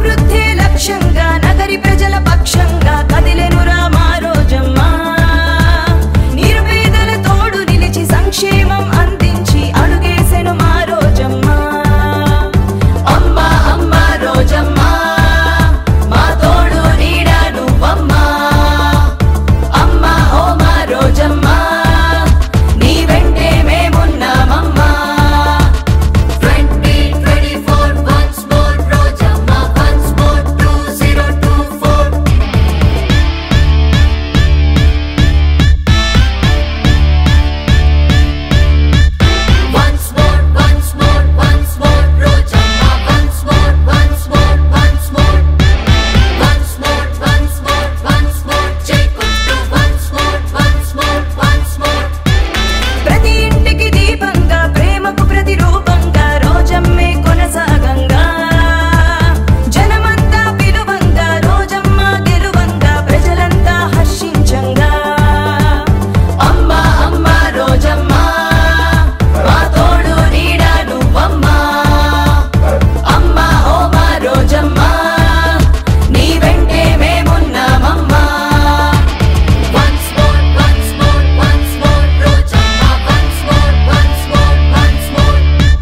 అభివృద్ధి లక్ష్యంగా నగరి ప్రజల పక్షంగా కదిలెనురా మా రోజమ్మ నిరుపేదల తోడు నిలిచి సంక్షేమం అందించి అడుగేసెను మా రోజమ్మ అమ్మ అమ్మ రోజమ్మ మా తోడు నీడ నువ్వమ్మా అమ్మ ఓ మా రోజమ్మ నీ వెంటే మేమున్నామమ్మా 2024 once more Rojamma once more 2024 Once more, once more, once more, Rojamma once more, once more, once more. Once more, once more, once more, చేకొట్టు once more, once more, once more. ప్రతి ఇంటికి దీపంగా ప్రేమకు ప్రతిరూపంగా రోజమ్మే కొనసాగంగా జనమంతా పిలువంగా రోజమ్మ గెలువంగా ప్రజలంతా హర్షించంగా అమ్మ అమ్మ రోజమ్మ మా తోడు నీడ నువ్వమ్మా అమ్మ ఓ మా రోజమ్మ నీ వెంటే మేమున్నామమ్మా Once more, once more, once more, Rojamma once more, once more, once more.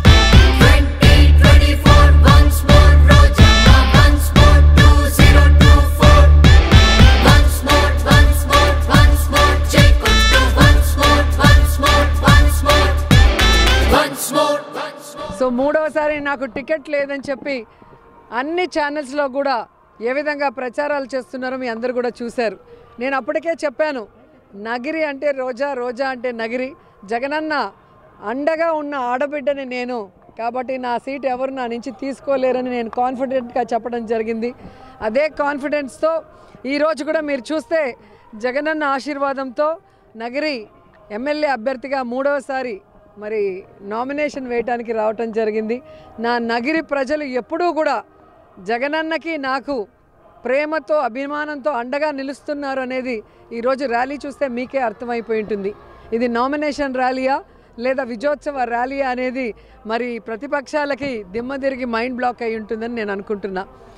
2024 once more, Rojamma once more, 2024. Once more, once more, once more, చేకొట్టు once more, once more, once more. Once more, once more. So మూడవసారి నాకు ticket లేదని చెప్పి అన్ని ఛానల్స్లో కూడా ఏ విధంగా ప్రచారాలు చేస్తున్నారో మీ అందరు కూడా చూశారు నేను అప్పటికే చెప్పాను నగిరి అంటే రోజా రోజా అంటే నగిరి జగనన్న అండగా ఉన్న ఆడబిడ్డని నేను కాబట్టి నా సీట్ ఎవరు నా నుంచి తీసుకోలేరని నేను కాన్ఫిడెంట్గా చెప్పడం జరిగింది అదే కాన్ఫిడెన్స్తో ఈరోజు కూడా మీరు చూస్తే జగనన్న ఆశీర్వాదంతో నగిరి ఎమ్మెల్యే అభ్యర్థిగా మూడవసారి మరి నామినేషన్ వేయటానికి రావటం జరిగింది నా నగిరి ప్రజలు ఎప్పుడూ కూడా జగనన్నకి నాకు ప్రేమతో అభిమానంతో అండగా నిలుస్తున్నారు అనేది ఈరోజు ర్యాలీ చూస్తే మీకే అర్థమైపోయి ఉంటుంది ఇది నామినేషన్ ర్యాలీయా లేదా విజయోత్సవ ర్యాలీయా అనేది మరి ప్రతిపక్షాలకి దిమ్మ తిరిగి మైండ్ బ్లాక్ అయి ఉంటుందని నేను అనుకుంటున్నా